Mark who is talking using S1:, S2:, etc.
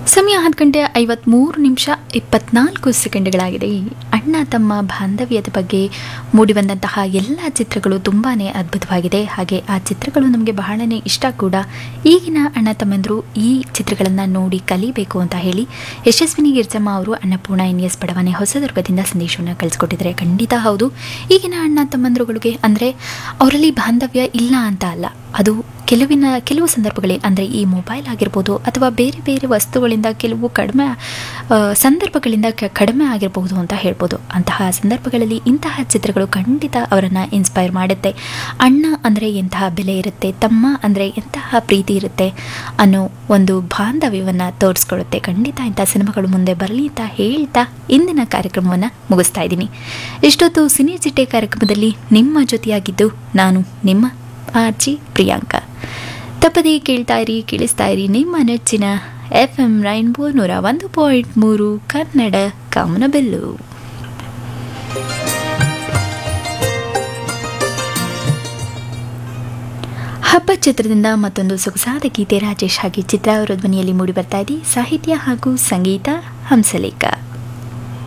S1: ಸಮಯ ಹತ್ತು ಗಂಟೆ ಐವತ್ಮೂರು ನಿಮಿಷ ಇಪ್ಪತ್ನಾಲ್ಕು ಸೆಕೆಂಡ್ಗಳಾಗಿದೆ ಈ ಅಣ್ಣ ತಮ್ಮ ಬಾಂಧವ್ಯದ ಬಗ್ಗೆ ಮೂಡಿಬಂದಂತಹ ಎಲ್ಲ ಚಿತ್ರಗಳು ತುಂಬಾ ಅದ್ಭುತವಾಗಿದೆ ಹಾಗೆ ಆ ಚಿತ್ರಗಳು ನಮಗೆ ಬಹಳನೇ ಇಷ್ಟ ಕೂಡ ಈಗಿನ ಅಣ್ಣ ತಮ್ಮಂದರು ಈ ಚಿತ್ರಗಳನ್ನು ನೋಡಿ ಕಲಿಬೇಕು ಅಂತ ಹೇಳಿ ಯಶಸ್ವಿನಿ ಗಿರ್ಜಮ್ಮ ಅವರು ಅನ್ನಪೂರ್ಣ ಎನ್ ಎಸ್ ಬಡವನೆ ಹೊಸದುರ್ಗದಿಂದ ಸಂದೇಶವನ್ನು ಕಳಿಸ್ಕೊಟ್ಟಿದ್ದಾರೆ ಖಂಡಿತ ಹೌದು ಈಗಿನ ಅಣ್ಣ ತಮ್ಮಂದರುಗಳಿಗೆ ಅಂದರೆ ಅವರಲ್ಲಿ ಬಾಂಧವ್ಯ ಇಲ್ಲ ಅಂತ ಅಲ್ಲ ಅದು ಕೆಲವಿನ ಕೆಲವು ಸಂದರ್ಭಗಳಲ್ಲಿ ಅಂದರೆ ಈ ಮೊಬೈಲ್ ಆಗಿರ್ಬೋದು ಅಥವಾ ಬೇರೆ ಬೇರೆ ವಸ್ತುಗಳಿಂದ ಕೆಲವು ಕಡಿಮೆ ಆ, ಸಂದರ್ಭಗಳಿಂದ ಕ- ಕಡಿಮೆ ಆಗಿರಬಹುದು ಅಂತ ಹೇಳ್ಬೋದು ಅಂತಹ ಸಂದರ್ಭಗಳಲ್ಲಿ ಇಂತಹ ಚಿತ್ರಗಳು ಖಂಡಿತ ಅವರನ್ನು ಇನ್ಸ್ಪೈರ್ ಮಾಡುತ್ತೆ ಅಣ್ಣ ಅಂದರೆ ಎಂತಹ ಬೆಲೆ ಇರುತ್ತೆ ತಮ್ಮ ಅಂದರೆ ಎಂತಹ ಪ್ರೀತಿ ಇರುತ್ತೆ ಅನ್ನೋ ಒಂದು ಬಾಂಧವ್ಯವನ್ನು ತೋರಿಸ್ಕೊಳುತ್ತೆ ಖಂಡಿತ ಇಂಥ ಸಿನಿಮಾಗಳು ಮುಂದೆ ಬರಲಿ ಅಂತ ಹೇಳ್ತಾ ಇಂದಿನ ಕಾರ್ಯಕ್ರಮವನ್ನು ಮುಗಿಸ್ತಾ ಇದ್ದೀನಿ ಇಷ್ಟೊತ್ತು ಸಿನಿ ಚಿಟ್ಟೆ ಕಾರ್ಯಕ್ರಮದಲ್ಲಿ ನಿಮ್ಮ ಜೊತೆಯಾಗಿದ್ದು ನಾನು ನಿಮ್ಮ ಆರ್ಜಿ ಪ್ರಿಯಾಂಕಾ ತಪ್ಪದೇ ಕೇಳ್ತಾ ಇರಿ ಕೇಳಿಸ್ತಾ ಇರಿ ನಿಮ್ಮ ನೆಚ್ಚಿನ ಎಫ್ ಎಂ ರೈನ್ಬೋ ನೂರ ಒಂದು ಪಾಯಿಂಟ್ ಮೂರು ಕನ್ನಡ ಕಾಮನಬೆಲ್ಲು ಹಬ್ಬ ಚಿತ್ರದಿಂದ ಮತ್ತೊಂದು ಸೊಗಸಾದ ಗೀತೆ ರಾಜೇಶ್ ಹಾಗೆ ಚಿತ್ರ ಅವರ ಧ್ವನಿಯಲ್ಲಿ ಮೂಡಿ ಬರ್ತಾ ಇದೆ ಸಾಹಿತ್ಯ ಹಾಗೂ ಸಂಗೀತ ಹಂಸಲೇಖ